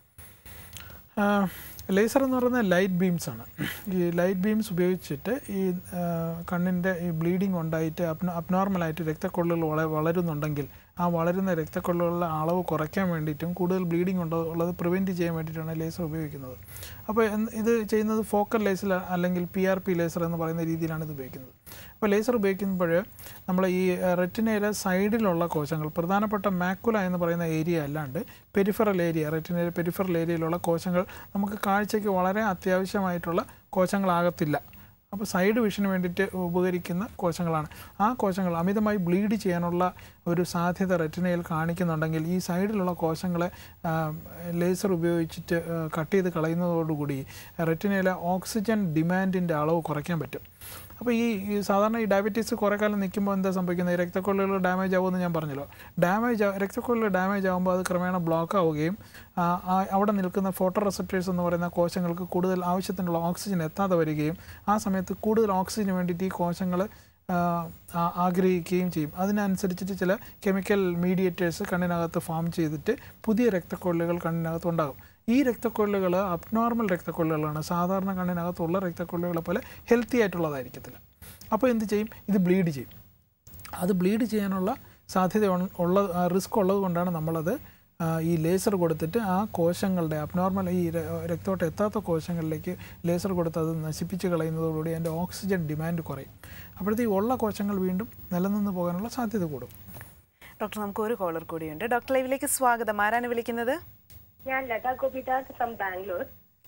ലേസർ എന്ന് പറയുന്നത് ലൈറ്റ് ബീംസ് ആണ് ഈ ലൈറ്റ് ബീംസ് ഉപയോഗിച്ചിട്ട് ഈ ആ, കണ്ണിൻ്റെ ഈ ബ്ലീഡിങ് ഉണ്ടായിട്ട് അബ്നോ അബ്നോർമലായിട്ട് രക്തക്കൊള്ളുകൾ വള വളരുന്നുണ്ടെങ്കിൽ ആ വളരുന്ന രക്തക്കൊള്ളുകളുടെ അളവ് കുറയ്ക്കാൻ വേണ്ടിയിട്ടും കൂടുതൽ ബ്ലീഡിങ് ഉണ്ടോ ഉള്ളത് പ്രിവെൻറ്റ് ചെയ്യാൻ വേണ്ടിയിട്ടാണ് ലേസർ ഉപയോഗിക്കുന്നത് അപ്പോൾ എന്ത് ഇത് ചെയ്യുന്നത് ഫോക്കൽ ലേസർ അല്ലെങ്കിൽ പി ആർ പി ലേസർ എന്ന് പറയുന്ന രീതിയിലാണ് ഇത് ഉപയോഗിക്കുന്നത് അപ്പോൾ ലേസർ ഉപയോഗിക്കുമ്പോൾ നമ്മൾ ഈ റെറ്റിനയിലെ സൈഡിലുള്ള കോശങ്ങൾ പ്രധാനപ്പെട്ട മാക്കുല എന്ന് പറയുന്ന ഏരിയ അല്ലാണ്ട് പെരിഫറൽ ഏരിയ റെറ്റിനയിലെ പെരിഫറൽ ഏരിയയിലുള്ള കോശങ്ങൾ നമുക്ക് കാഴ്ചയ്ക്ക് വളരെ അത്യാവശ്യമായിട്ടുള്ള കോശങ്ങളാകത്തില്ല അപ്പോൾ സൈഡ് വിഷന് വേണ്ടിയിട്ട് ഉപകരിക്കുന്ന കോശങ്ങളാണ് ആ കോശങ്ങൾ അമിതമായി ബ്ലീഡ് ചെയ്യാനുള്ള ഒരു സാധ്യത റെറ്റിനയിൽ കാണിക്കുന്നുണ്ടെങ്കിൽ ഈ സൈഡിലുള്ള കോശങ്ങളെ ആ, ലേസർ ഉപയോഗിച്ചിട്ട് ആ, കട്ട് ചെയ്ത് കളയുന്നതോടുകൂടി റെറ്റിനയിലെ ഓക്സിജൻ ഡിമാൻഡിൻ്റെ അളവ് കുറയ്ക്കാൻ പറ്റും അപ്പോൾ ഈ ഈ സാധാരണ ഈ ഡയബറ്റീസ് കുറേ കാലം നിൽക്കുമ്പോൾ എന്താ സംഭവിക്കുന്നത് ഈ രക്തക്കൊള്ളുകൾ ഡാമേജ് ആവുമെന്ന് ഞാൻ പറഞ്ഞല്ലോ ഡാമേജ് രക്തക്കൊള്ളുകൾ ഡാമേജ് ആകുമ്പോൾ അത് ക്രമേണ ബ്ലോക്ക് ആവുകയും ആ, ആ അവിടെ നിൽക്കുന്ന ഫോട്ടോ റിസപ്റ്റേഴ്സ് എന്ന് പറയുന്ന കോശങ്ങൾക്ക് കൂടുതൽ ആവശ്യത്തിനുള്ള ഓക്സിജൻ എത്താതെ വരികയും ആ സമയത്ത് കൂടുതൽ ഓക്സിജന് വേണ്ടിയിട്ട് ഈ കോശങ്ങൾ ആഗ്രഹിക്കുകയും ചെയ്യും അതിനനുസരിച്ചിട്ട് ചില കെമിക്കൽ മീഡിയേറ്റേഴ്സ് കണ്ണിനകത്ത് ഫോം ചെയ്തിട്ട് പുതിയ രക്തക്കൊള്ളുകൾ കണ്ണിനകത്ത് ഉണ്ടാകും ഈ രക്തക്കൊള്ളുകൾ അബ്നോർമൽ രക്തക്കൊള്ളുകളാണ് സാധാരണ കണ്ണിനകത്തുള്ള രക്തക്കൊള്ളുകളെ പോലെ ഹെൽത്തി ആയിട്ടുള്ളതായിരിക്കത്തില്ല അപ്പോൾ എന്ത് ചെയ്യും ഇത് ബ്ലീഡ് ചെയ്യും അത് ബ്ലീഡ് ചെയ്യാനുള്ള സാധ്യത ഉൺ- ഉള്ള റിസ്ക് ഉള്ളത് കൊണ്ടാണ് നമ്മളത് ആ, ഈ ലേസർ കൊടുത്തിട്ട് ആ കോശങ്ങളുടെ അബ്നോർമൽ ഈ ര- രക്തോട്ടം എത്താത്ത കോശങ്ങളിലേക്ക് ലേസർ കൊടുത്ത് അത് നശിപ്പിച്ച് കളയുന്നതോടുകൂടി അതിൻ്റെ ഓക്സിജൻ ഡിമാൻഡ് കുറയും അപ്പോഴത്തേക്ക് ഉള്ള കോശങ്ങൾ വീണ്ടും നിലനിന്ന് പോകാനുള്ള സാധ്യത കൂടും ഡോക്ടർ നമുക്ക് ഒരു കോളർ കൂടിയുണ്ട് ഡോക്ടർ ലൈവിലേക്ക് സ്വാഗതം ആരാണ് വിളിക്കുന്നത് ഞാൻ ലത ഗോപിദാസ് ഫ്രം ബാംഗ്ലൂർ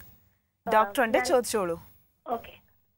ഡോക്ടർ ഉണ്ട് ചോദിച്ചോളൂ ഓക്കെ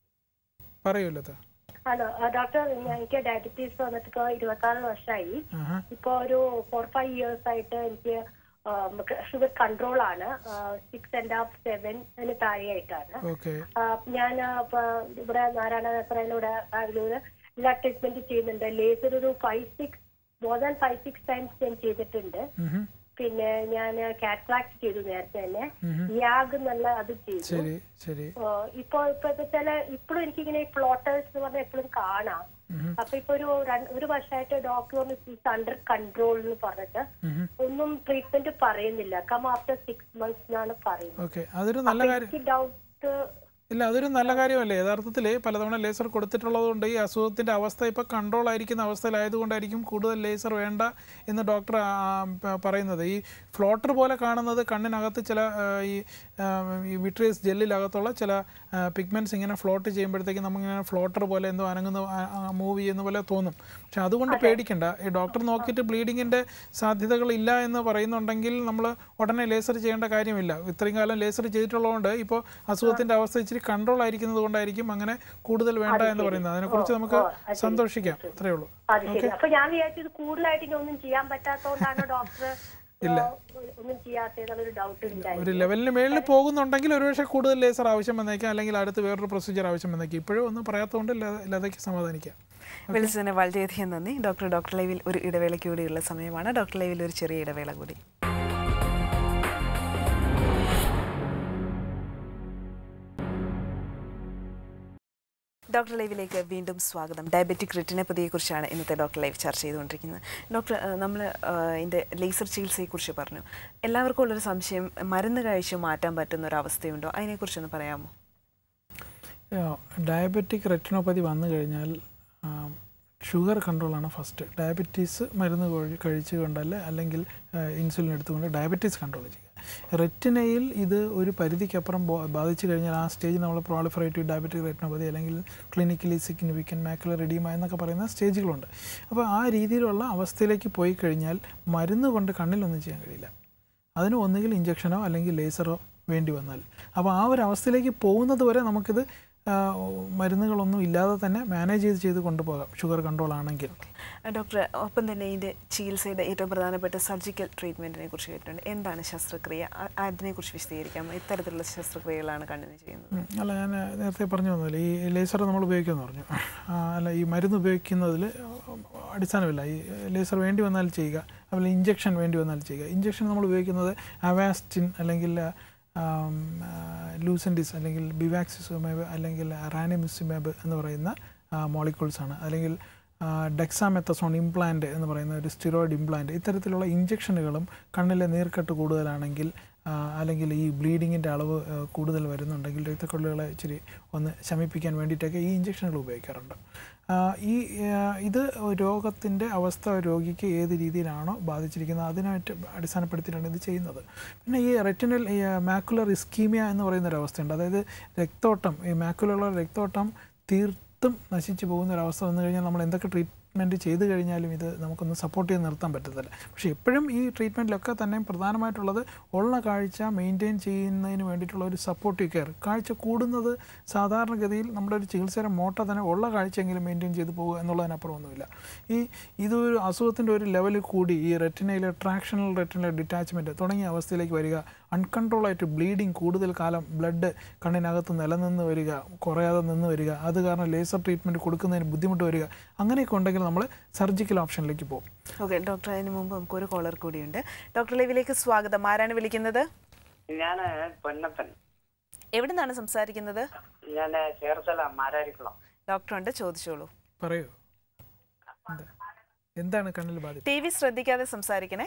പറയൂലത് ഹലോ ഡോക്ടർ ഞാൻ എനിക്ക് ഡയബറ്റീസ് വന്നിട്ട് ഇപ്പോൾ ഇരുപത്താറ് വർഷമായി ആഹാ ഇപ്പൊ ഒരു ഫോർ ഫൈവ് ഇയേഴ്സ് ആയിട്ട് എനിക്ക് ഷുഗർ കൺട്രോൾ ആണ് സിക്സ് ആൻഡ് ഹാഫ് സെവന് താഴെയായിട്ടാണ് ഓക്കെ ആ, ഞാൻ ആ, ഇപ്പൊ ഇവിടെ നാരായണ നസറയിലൂടെ ബാംഗ്ലൂർ എല്ലാ ട്രീറ്റ്മെന്റ് ചെയ്യുന്നുണ്ട് ലേസർ ഒരു five six more than five six times ഞാൻ ചെയ്തിട്ടുണ്ട് പിന്നെ ഞാൻ കാറ്റ്രാക്ട് ചെയ്തു നേരത്തെ തന്നെ യാഗ് എന്നുള്ള അത് ചെയ്തു ശരി ശരി ഓ, ഇപ്പൊ ഇപ്പൊ വെച്ചാല് ഇപ്പോഴും എനിക്കിങ്ങനെ ഫ്ലോട്ടേഴ്സ് എന്ന് പറഞ്ഞാൽ എപ്പോഴും കാണാം അപ്പൊ ഇപ്പൊ ഒരു രണ്ട്- ഒരു വർഷമായിട്ട് ഡോക്ടർ പറഞ്ഞു അണ്ടർ കൺട്രോൾ എന്ന് പറഞ്ഞിട്ട് ഒന്നും ട്രീറ്റ്മെന്റ് പറയുന്നില്ല കം ആഫ്റ്റർ സിക്സ് മന്ത്സ് എന്നാണ് പറയുന്നത് ഓക്കെ അതൊരു നല്ല കാര്യം എനിക്ക് ഡൗട്ട് ഇല്ല അതൊരു നല്ല കാര്യമല്ലേ യഥാർത്ഥത്തിൽ പലതവണ ലേസർ കൊടുത്തിട്ടുള്ളത് കൊണ്ട് ഈ അസുഖത്തിൻ്റെ അവസ്ഥ ഇപ്പോൾ കൺട്രോൾ ആയിരിക്കുന്ന അവസ്ഥയിലായതുകൊണ്ടായിരിക്കും കൂടുതൽ ലേസർ വേണ്ട എന്ന് ഡോക്ടർ ആ, പ- പറയുന്നത് ഈ ഫ്ലോട്ടർ പോലെ കാണുന്നത് കണ്ണിനകത്ത് ചില ആ, ഈ ആ, ഈ വിട്രിയസ് ജെല്ലിലകത്തുള്ള ചില പിഗ്മെൻറ്റ്സ് ഇങ്ങനെ ഫ്ലോട്ട് ചെയ്യുമ്പോഴത്തേക്ക് നമുക്കിങ്ങനെ ഫ്ലോട്ടർ പോലെ എന്തോ അനങ്ങുന്ന മൂവ് ചെയ്യുന്ന പോലെ തോന്നും പക്ഷെ അതുകൊണ്ട് പേടിക്കണ്ട ഈ ഡോക്ടർ നോക്കിയിട്ട് ബ്ലീഡിങ്ങിൻ്റെ സാധ്യതകൾ ഇല്ല എന്ന് പറയുന്നുണ്ടെങ്കിൽ നമ്മൾ ഉടനെ ലേസർ ചെയ്യേണ്ട കാര്യമില്ല ഇത്രയും കാലം ലേസർ ചെയ്തിട്ടുള്ളതുകൊണ്ട് ഇപ്പോൾ അസുഖത്തിൻ്റെ അവസ്ഥ ഇച്ചിരി കൺട്രോൾ ആയിരിക്കുന്നത് കൊണ്ടായിരിക്കും അങ്ങനെ കൂടുതൽ വേണ്ട എന്ന് പറയുന്നത് അതിനെക്കുറിച്ച് നമുക്ക് സന്തോഷിക്കാം അത്രയേ ഉള്ളൂ അത് ശരി അപ്പൊ ഞാൻ വിചാരിച്ചത് കൂടുതലായിട്ട് ഇനി ഒന്നും ചെയ്യാൻ പറ്റാത്തതുകൊണ്ടാണ് ഡോക്ടർ ഒന്നും ചെയ്യാത്തതെന്നുള്ളൊരു ഡൗട്ട് ഉണ്ടായി ഒരു ലെവലിന് മേളിൽ പോകുന്നുണ്ടെങ്കിൽ ഒരുപക്ഷെ കൂടുതൽ ലേസർ ആവശ്യം വന്നേക്കാം അല്ലെങ്കിൽ അടുത്ത് വേറൊരു പ്രൊസീജിയർ ആവശ്യം വന്നേക്കാം ഇപ്പോഴും ഒന്നും പറയാത്തതുകൊണ്ട് ലത- ലതയ്ക്ക് സമാധാനിക്കാം വിളിച്ചതിന് വളരെയധികം നന്ദി ഡോക്ടർ ഡോക്ടർ ലൈവിൽ ഒരു ഇടവേളയ്ക്ക് കൂടിയുള്ള സമയമാണ് ഡോക്ടർ ലൈവിൽ ഒരു ചെറിയ ഇടവേള കൂടി ഡോക്ടർ ലൈവിലേക്ക് വീണ്ടും സ്വാഗതം ഡയബറ്റിക് റെറ്റിനപ്പതിയെക്കുറിച്ചാണ് ഇന്നത്തെ ഡോക്ടർ ലൈവ് ചർച്ച ചെയ്തുകൊണ്ടിരിക്കുന്നത് ഡോക്ടർ നമ്മൾ ഇതിൻ്റെ ലേസർ ചികിത്സയെക്കുറിച്ച് പറഞ്ഞു എല്ലാവർക്കും ഉള്ളൊരു സംശയം മരുന്ന് കഴിച്ച് മാറ്റാൻ പറ്റുന്ന ഒരു അവസ്ഥയുണ്ടോ അതിനെക്കുറിച്ചൊന്ന് പറയാമോ ഡയബറ്റിക് റെറ്റിനോപ്പതി വന്നു കഴിഞ്ഞാൽ ഷുഗർ കൺട്രോളാണ് ഫസ്റ്റ് ഡയബറ്റീസ് മരുന്ന് കഴി- കഴിച്ച് കൊണ്ടല്ല അല്ലെങ്കിൽ ഇൻസുലിൻ എടുത്തുകൊണ്ട് ഡയബറ്റീസ് കൺട്രോൾ ചെയ്യുക റെറ്റിനയിൽ ഇത് ഒരു പരിധിക്കപ്പുറം ബോ- ബാധിച്ചു കഴിഞ്ഞാൽ ആ സ്റ്റേജ് നമ്മൾ പ്രോളിഫറേറ്റീവ് ഡയബറ്റിക് റെറ്റിനോപ്പതി അല്ലെങ്കിൽ ക്ലിനിക്കലി സിഗ്നിഫിക്കൻ മാക്കുലർ എഡീമ എന്നൊക്കെ പറയുന്ന സ്റ്റേജുകളുണ്ട് അപ്പോൾ ആ രീതിയിലുള്ള അവസ്ഥയിലേക്ക് പോയി കഴിഞ്ഞാൽ മരുന്ന് കൊണ്ട് കണ്ണിലൊന്നും ചെയ്യാൻ കഴിയില്ല അതിന് ഒന്നുകിൽ ഇഞ്ചക്ഷനോ അല്ലെങ്കിൽ ലേസറോ വേണ്ടി വന്നാൽ അപ്പോൾ ആ ഒരു അവസ്ഥയിലേക്ക് പോകുന്നത് വരെ നമുക്കിത് ആ, മരുന്നുകളൊന്നും ഇല്ലാതെ തന്നെ മാനേജ് ചെയ്ത് ചെയ്ത് കൊണ്ടുപോകാം ഷുഗർ കൺട്രോൾ ആണെങ്കിൽ ഡോക്ടർ ഒപ്പം തന്നെ ഇതിൻ്റെ ചികിത്സയുടെ ഏറ്റവും പ്രധാനപ്പെട്ട സർജിക്കൽ ട്രീറ്റ്മെൻറ്റിനെ കുറിച്ച് കേട്ടിട്ടുണ്ട് എന്താണ് ശസ്ത്രക്രിയ അ- അതിനെക്കുറിച്ച് വിശദീകരിക്കാമോ ഇത്തരത്തിലുള്ള ശസ്ത്രക്രിയകളാണ് കണ്ണിന് ചെയ്യുന്നത് ഉം, അല്ല ഞാൻ നേരത്തെ പറഞ്ഞു വന്നല്ലോ ഈ ലേസർ നമ്മൾ ഉപയോഗിക്കുമെന്ന് പറഞ്ഞു ആ, അല്ല ഈ മരുന്ന് ഉപയോഗിക്കുന്നതിൽ അടിസ്ഥാനമില്ല ഈ ലേസർ വേണ്ടി വന്നാൽ ചെയ്യുക അതുപോലെ ഇഞ്ചക്ഷൻ വേണ്ടി വന്നാൽ ചെയ്യുക ഇഞ്ചക്ഷൻ നമ്മൾ ഉപയോഗിക്കുന്നത് അവാസ്റ്റിൻ അല്ലെങ്കിൽ ലൂസൻഡിസ് അല്ലെങ്കിൽ ബിവാക്സിസുമേബ് അല്ലെങ്കിൽ റാനിമിസിമേബ് എന്ന് പറയുന്ന മോളിക്യൂൾസ് ആണ് അല്ലെങ്കിൽ ഡെക്സാമെത്തസോൺ ഇംപ്ലാന്റ് എന്ന് പറയുന്ന ഒരു സ്റ്റിറോയിഡ് ഇംപ്ലാന്റ് ഇത്തരത്തിലുള്ള ഇഞ്ചക്ഷനുകളും കണ്ണിലെ നീർക്കെട്ട് കൂടുതലാണെങ്കിൽ ആ, അല്ലെങ്കിൽ ഈ ബ്ലീഡിങ്ങിൻ്റെ അളവ് ആ, കൂടുതൽ വരുന്നുണ്ടെങ്കിൽ രക്തക്കൊള്ളുകളെ ഇച്ചിരി ഒന്ന് ശമിപ്പിക്കാൻ വേണ്ടിയിട്ടൊക്കെ ഈ ഇഞ്ചക്ഷനുകൾ ഉപയോഗിക്കാറുണ്ട് ആ, ഈ ആ, ഇത് രോഗത്തിൻ്റെ അവസ്ഥ രോഗിക്ക് ഏത് രീതിയിലാണോ ബാധിച്ചിരിക്കുന്നത് അതിനായിട്ട് അടിസ്ഥാനപ്പെടുത്തിയിട്ടാണ് ഇത് ചെയ്യുന്നത് പിന്നെ ഈ റെറ്റിനൽ ഈ മാക്കുലർ ഇസ്കീമിയ എന്ന് പറയുന്ന ഒരു അവസ്ഥയുണ്ട് അതായത് രക്തോട്ടം ഈ മാക്കുലുള്ള രക്തോട്ടം തീർത്തും നശിച്ചു പോകുന്ന ഒരു അവസ്ഥ വന്നു കഴിഞ്ഞാൽ നമ്മൾ എന്തൊക്കെ ട്രീറ്റ്മെൻറ്റ് ചെയ്ത് കഴിഞ്ഞാലും ഇത് നമുക്കൊന്ന് സപ്പോർട്ട് ചെയ്ത് നിർത്താൻ പറ്റത്തില്ല പക്ഷേ എപ്പോഴും ഈ ട്രീറ്റ്മെൻറ്റിലൊക്കെ തന്നെ പ്രധാനമായിട്ടുള്ളത് ഉള്ള കാഴ്ച മെയിൻറ്റെയിൻ ചെയ്യുന്നതിന് വേണ്ടിയിട്ടുള്ള ഒരു സപ്പോർട്ടീവ് കെയർ കാഴ്ച കൂടുന്നത് സാധാരണഗതിയിൽ നമ്മുടെ ഒരു ചികിത്സയുടെ മോട്ട തന്നെ ഉള്ള കാഴ്ചയെങ്കിലും മെയിൻറ്റെയിൻ ചെയ്ത് പോകുക എന്നുള്ളതിനപ്പുറം ഒന്നുമില്ല ഈ ഇതൊരു അസുഖത്തിൻ്റെ ഒരു ലെവലിൽ കൂടി ഈ റെറ്റിനയിലെ ട്രാക്ഷണൽ റെറ്റിനൽ ഡിറ്റാച്ച്മെൻറ്റ് തുടങ്ങിയ അവസ്ഥയിലേക്ക് വരിക അൺകൺട്രോൾ ആയിട്ട് ബ്ലീഡിങ് കൂടുതൽ കാലം ബ്ലഡ് കണ്ണിനകത്ത് നിലനിന്ന് വരിക കുറയാതെ നിന്ന് വരിക അത് കാരണം ലേസർ ട്രീറ്റ്മെൻറ്റ് കൊടുക്കുന്നതിന് ബുദ്ധിമുട്ട് വരിക അങ്ങനെയൊക്കെ ഉണ്ടെങ്കിൽ നമ്മൾ സർജിക്കൽ ഓപ്ഷനിലേക്ക് പോകും ഓക്കെ ഡോക്ടർ അതിന് മുമ്പ് നമുക്ക് ഒരു കോളർ കൂടിയുണ്ട് ഡോക്ടർ ലൈവിലേക്ക് സ്വാഗതം ആരാണ് വിളിക്കുന്നത് ഞാൻ പൊന്നപ്പൻ എവിടെ നിന്നാണ് സംസാരിക്കുന്നത് ഞാൻ ചേർത്തല മാരാരിക്കുളം ഡോക്ടറുണ്ട് ചോദിച്ചോളൂ പറയൂ എന്താ എന്താണ് കണ്ണിൽ ബാധിപ്പ് ടി വി ശ്രദ്ധിക്കാതെ സംസാരിക്കണേ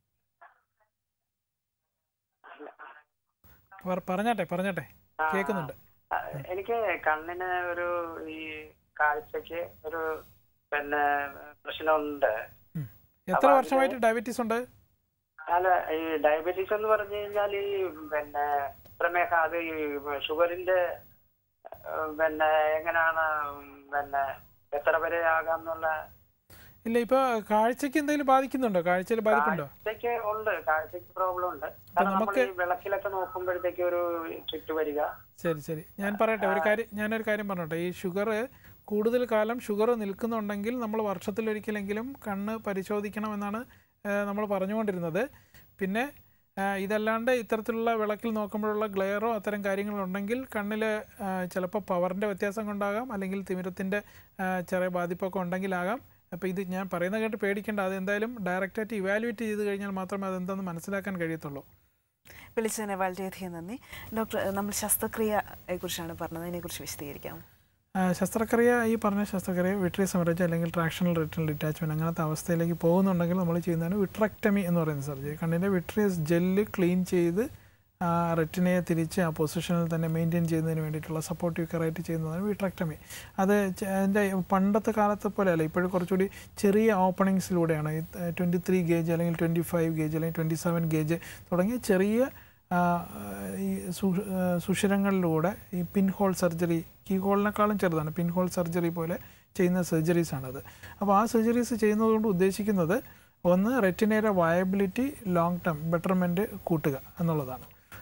പറ- പറഞ്ഞാട്ടെ പറഞ്ഞാട്ടെ ആ, കേൾക്കുന്നുണ്ട് ആ, എനിക്ക് കണ്ണിന് ഒരു ഈ കാഴ്ചക്ക് ഒരു പിന്നെ പ്രശ്നമുണ്ട് എത്ര അപ്പൊ വർഷമായിട്ട് ഡയബറ്റീസ് ഉണ്ട് അല്ല ഈ ഡയബറ്റീസ് എന്ന് പറഞ്ഞു കഴിഞ്ഞാൽ ഈ പിന്നെ പ്രമേഹ അത് ഈ ഷുഗറിന്റെ ഏഹ്, പിന്നെ എങ്ങനെയാണ് പിന്നെ എത്ര വരെ ആകാം എന്നുള്ള ഇല്ല ഇപ്പോൾ കാഴ്ചക്ക് എന്തെങ്കിലും ബാധിക്കുന്നുണ്ടോ കാഴ്ചയിൽ ബാധിപ്പുണ്ടോ കാഴ്ചക്ക് ഉണ്ട് കാഴ്ചക്ക് പ്രോബ്ലം ഉണ്ട് കാരണം നമ്മൾ നമുക്ക് ഈ വിളക്കിലൊക്കെ നോക്കുമ്പോഴത്തേക്ക് ഒരു ചുറ്റു വരിക ശരി ശരി ഞാൻ പറയട്ടെ ഒരു കാര്യം ഞാനൊരു കാര്യം പറഞ്ഞോട്ടെ ഈ ഷുഗർ കൂടുതൽ കാലം ഷുഗർ നിൽക്കുന്നുണ്ടെങ്കിൽ നമ്മൾ വർഷത്തിലൊരിക്കലെങ്കിലും കണ്ണ് പരിശോധിക്കണം എന്നാണ് നമ്മൾ പറഞ്ഞുകൊണ്ടിരുന്നത് പിന്നെ ആ, ഇതല്ലാണ്ട് ഇത്തരത്തിലുള്ള വിളക്കിൽ നോക്കുമ്പോഴുള്ള ഗ്ലെയറോ അത്തരം കാര്യങ്ങളുണ്ടെങ്കിൽ കണ്ണിൽ ചിലപ്പോൾ പവറിൻ്റെ വ്യത്യാസം കൊണ്ടാകാം അല്ലെങ്കിൽ തിമിരത്തിൻ്റെ ചെറിയ ബാധിപ്പൊക്കെ ഉണ്ടെങ്കിലാകാം അപ്പോൾ ഇത് ഞാൻ പറയുന്നത് കേട്ട് പേടിക്കേണ്ട അത് എന്തായാലും ഡയറക്റ്റായിട്ട് ഇവാലുവേറ്റ് ചെയ്ത് കഴിഞ്ഞാൽ മാത്രമേ അതെന്താണെന്ന് മനസ്സിലാക്കാൻ കഴിയത്തുള്ളൂ വിളിച്ചതിനെ വളരെയധികം നന്ദി ഡോക്ടർ നമ്മൾ ശസ്ത്രക്രിയയെക്കുറിച്ചാണ് പറഞ്ഞത് അതിനെക്കുറിച്ച് വിശദീകരിക്കാം ആ, ശസ്ത്രക്രിയ ഈ പറഞ്ഞ ശസ്ത്രക്രിയ വിട്രിയസ് ഹെമറേജ് അല്ലെങ്കിൽ ട്രാക്ഷണൽ റെറ്റിനൽ ഡിറ്റാച്ച്മെൻറ്റ് അങ്ങനത്തെ അവസ്ഥയിലേക്ക് പോകുന്നുണ്ടെങ്കിൽ നമ്മൾ ചെയ്യുന്നതാണ് വിട്രക്ടമി എന്ന് പറയുന്ന സർജറി കണ്ണിൻ്റെ വിട്രിയസ് ജെല്ല് ക്ലീൻ ചെയ്ത് ആ റെറ്റിനയെ തിരിച്ച് ആ പൊസിഷനിൽ തന്നെ മെയിൻറ്റെയിൻ ചെയ്യുന്നതിന് വേണ്ടിയിട്ടുള്ള സപ്പോർട്ടീവ് കെയറായിട്ട് ചെയ്യുന്നതാണ് വിട്രക്ടമി അത് ചെ- അതിൻ്റെ പണ്ടത്തെ കാലത്തെ പോലെയല്ല ഇപ്പോഴും കുറച്ചുകൂടി ചെറിയ ഓപ്പണിങ്സിലൂടെയാണ് ട്വൻറ്റി ത്രീ ഗേജ് അല്ലെങ്കിൽ ട്വൻറ്റി ഫൈവ് ഗേജ് അല്ലെങ്കിൽ ട്വൻറ്റി സെവൻ ഗേജ് തുടങ്ങിയ ചെറിയ ആ, ഈ സു- ആ, സുഷിരങ്ങളിലൂടെ ഈ പിൻ ഹോൾ സർജറി കീ ഹോളിനേക്കാളും ചെറുതാണ് പിൻ ഹോൾ സർജറി പോലെ ചെയ്യുന്ന സർജറീസ് ആണത് അപ്പോൾ ആ സർജറീസ് ചെയ്യുന്നതുകൊണ്ട് ഉദ്ദേശിക്കുന്നത് ഒന്ന് റെറ്റിനയുടെ വയബിലിറ്റി ലോങ് ടേം ബെറ്റർമെൻറ്റ് കൂട്ടുക എന്നുള്ളതാണ്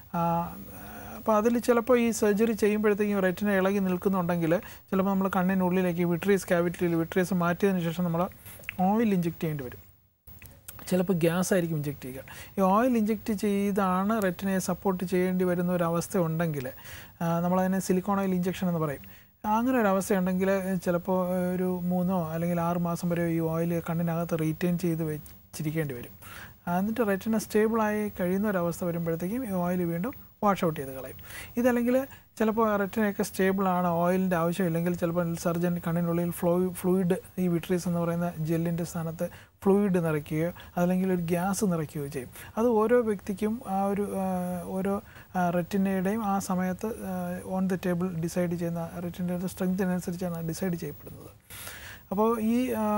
അപ്പോൾ അതിൽ ചിലപ്പോൾ ഈ സർജറി ചെയ്യുമ്പോഴത്തേക്കും റെറ്റിന ഇളകി നിൽക്കുന്നുണ്ടെങ്കിൽ ചിലപ്പോൾ നമ്മൾ കണ്ണിനുള്ളിലേക്ക് വിട്രിയസ് ക്യാവിറ്റിയിൽ വിട്രിയസ് മാറ്റിയതിന് ശേഷം നമ്മൾ ഓയിൽ ഇഞ്ചെക്ട് ചെയ്യേണ്ടി വരും ചിലപ്പോൾ ഗ്യാസ് ആയിരിക്കും ഇഞ്ചെക്ട് ചെയ്യുക ഈ ഓയിൽ ഇഞ്ചെക്ട് ചെയ്താണ് റെറ്റിനയെ സപ്പോർട്ട് ചെയ്യേണ്ടി വരുന്ന ഒരു അവസ്ഥ ഉണ്ടെങ്കിൽ ആ, നമ്മളതിനെ സിലിക്കോൺ ഓയിൽ ഇഞ്ചെക്ഷൻ എന്ന് പറയും അങ്ങനെ ഒരു അവസ്ഥയുണ്ടെങ്കിൽ ചിലപ്പോൾ ഒരു മൂന്നോ അല്ലെങ്കിൽ ആറ് മാസം വരെ ഈ ഓയിൽ കണ്ണിനകത്ത് റീറ്റെയിൻ ചെയ്ത് വെച്ചിരിക്കേണ്ടി വരും എന്നിട്ട് റെറ്റിന സ്റ്റേബിളായി കഴിയുന്ന ഒരവസ്ഥ വരുമ്പോഴത്തേക്കും ഈ ഓയിൽ വീണ്ടും വാഷ് ഔട്ട് ചെയ്ത് കളയും ഇതല്ലെങ്കിൽ ചിലപ്പോൾ റെറ്റിനയൊക്കെ സ്റ്റേബിളാണ് ഓയിലിൻ്റെ ആവശ്യമില്ലെങ്കിൽ ചിലപ്പോൾ സർജൻ കണ്ണിനുള്ളിൽ ഫ്ലോ ഫ്ലൂയിഡ് ഈ വിട്രീസ് എന്ന് പറയുന്ന ജെല്ലിൻ്റെ സ്ഥാനത്ത് ഫ്ലൂയിഡ് നിറയ്ക്കുകയോ അതല്ലെങ്കിൽ ഒരു ഗ്യാസ് നിറയ്ക്കുകയോ ചെയ്യും അത് ഓരോ വ്യക്തിക്കും ആ ഒരു ആ, ഓരോ റെറ്റിനയുടെയും ആ സമയത്ത് ഓൺ ദ ടേബിൾ ഡിസൈഡ് ചെയ്യുന്ന റെറ്റിനയുടെ സ്ട്രെങ്തിനനുസരിച്ചാണ് ഡിസൈഡ് ചെയ്യപ്പെടുന്നത് അപ്പോൾ ഈ ആ,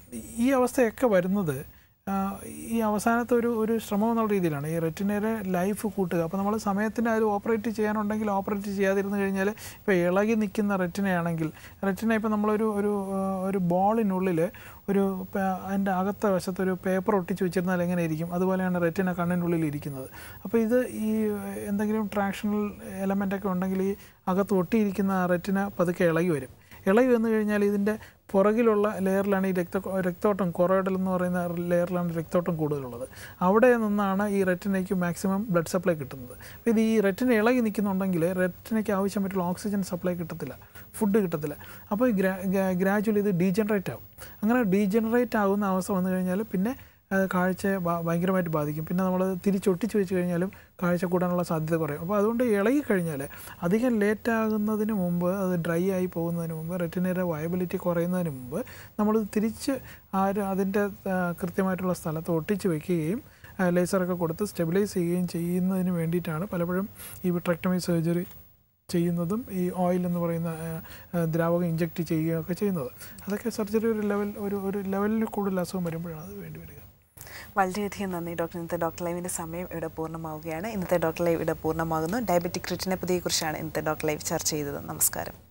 ഈ അവസ്ഥയൊക്കെ വരുന്നത് ആ, ഈ അവസാനത്തെ ഒരു ഒരു ശ്രമം എന്നുള്ള രീതിയിലാണ് ഈ റെറ്റിനയുടെ ലൈഫ് കൂട്ടുക അപ്പോൾ നമ്മൾ സമയത്തിന് അത് ഓപ്പറേറ്റ് ചെയ്യാനുണ്ടെങ്കിൽ ഓപ്പറേറ്റ് ചെയ്യാതിരുന്നു കഴിഞ്ഞാൽ ഇപ്പോൾ ഇളകി നിൽക്കുന്ന റെറ്റിനയാണെങ്കിൽ റെറ്റിന ഇപ്പോൾ നമ്മളൊരു ഒരു ആ, ഒരു ബോളിനുള്ളിൽ ഒരു പ- അതിൻ്റെ അകത്തെ വശത്ത് ഒരു പേപ്പർ ഒട്ടിച്ച് വെച്ചിരുന്നാൽ എങ്ങനെ ഇരിക്കും അതുപോലെയാണ് റെറ്റിന കണ്ണിനുള്ളിൽ ഇരിക്കുന്നത് അപ്പോൾ ഇത് ഈ എന്തെങ്കിലും ട്രാക്ഷണൽ എലമെൻ്റ് ഒക്കെ ഉണ്ടെങ്കിൽ ഈ അകത്ത് ഒട്ടിയിരിക്കുന്ന റെറ്റിന പതുക്കെ ഇളകി വരും ഇളകി വന്നു കഴിഞ്ഞാൽ ഇതിൻ്റെ പുറകിലുള്ള ലെയറിലാണ് ഈ രക്ത രക്തോട്ടം കൊറോയിഡൽ എന്ന് പറയുന്ന ലെയറിലാണ് രക്തോട്ടം കൂടുതലുള്ളത് അവിടെ നിന്നാണ് ഈ റെറ്റിനയ്ക്ക് മാക്സിമം ബ്ലഡ് സപ്ലൈ കിട്ടുന്നത് അപ്പോൾ ഇത് ഈ റെറ്റിന ഇളകി നിൽക്കുന്നുണ്ടെങ്കിൽ റെറ്റിനയ്ക്ക് ആവശ്യമായിട്ടുള്ള ഓക്സിജൻ സപ്ലൈ കിട്ടത്തില്ല ഫുഡ് കിട്ടത്തില്ല അപ്പോൾ ഗ്രാജുവലി ഇത് ഡീജനറേറ്റ് ആവും അങ്ങനെ ഡീജനറേറ്റ് ആകുന്ന അവസ്ഥ വന്നു കഴിഞ്ഞാൽ പിന്നെ അത് കാഴ്ചയെ ഭ- ഭയങ്കരമായിട്ട് ബാധിക്കും പിന്നെ നമ്മൾ തിരിച്ചൊട്ടിച്ച് വെച്ച് കഴിഞ്ഞാലും കാഴ്ച കൂടാനുള്ള സാധ്യത കുറയും അപ്പോൾ അതുകൊണ്ട് ഇളകി കഴിഞ്ഞാൽ അധികം ലേറ്റ് ആകുന്നതിന് മുമ്പ് അത് ഡ്രൈ ആയി പോകുന്നതിന് മുമ്പ് റെറ്റിനയുടെ വയബിലിറ്റി കുറയുന്നതിന് മുമ്പ് നമ്മൾ തിരിച്ച് ആ ഒരു അതിൻ്റെ ആ, കൃത്യമായിട്ടുള്ള സ്ഥലത്ത് ഒട്ടിച്ച് വെക്കുകയും ആ, ലേസറൊക്കെ കൊടുത്ത് സ്റ്റെബിലൈസ് ചെയ്യുകയും ചെയ്യുന്നതിന് വേണ്ടിയിട്ടാണ് പലപ്പോഴും ഈ വിട്രക്ടമി സർജറി ചെയ്യുന്നതും ഈ ഓയിൽ എന്ന് പറയുന്ന ആ, ആ, ദ്രാവകം ഇഞ്ചെക്റ്റ് ചെയ്യുകയൊക്കെ ചെയ്യുന്നത് അതൊക്കെ സർജറി ഒരു ലെവൽ ഒരു ഒരു ലെവലിൽ കൂടുതൽ അസുഖം വരുമ്പോഴാണ് അത് വേണ്ടി വരിക വളരെയധികം നന്ദി ഡോക്ടർ ഇന്നത്തെ ഡോക്ടർ ലൈവിൻ്റെ സമയം ഇവിടെ പൂർണ്ണമാവുകയാണ് ഇന്നത്തെ ഡോക്ടർ ലൈവ് ഇവിടെ പൂർണ്ണമാകുന്നു ഡയബറ്റിക് റിറ്റിനപ്പതിയെക്കുറിച്ചാണ് ഇന്നത്തെ ഡോക്ടർ ലൈവ് ചർച്ച ചെയ്തത് നമസ്കാരം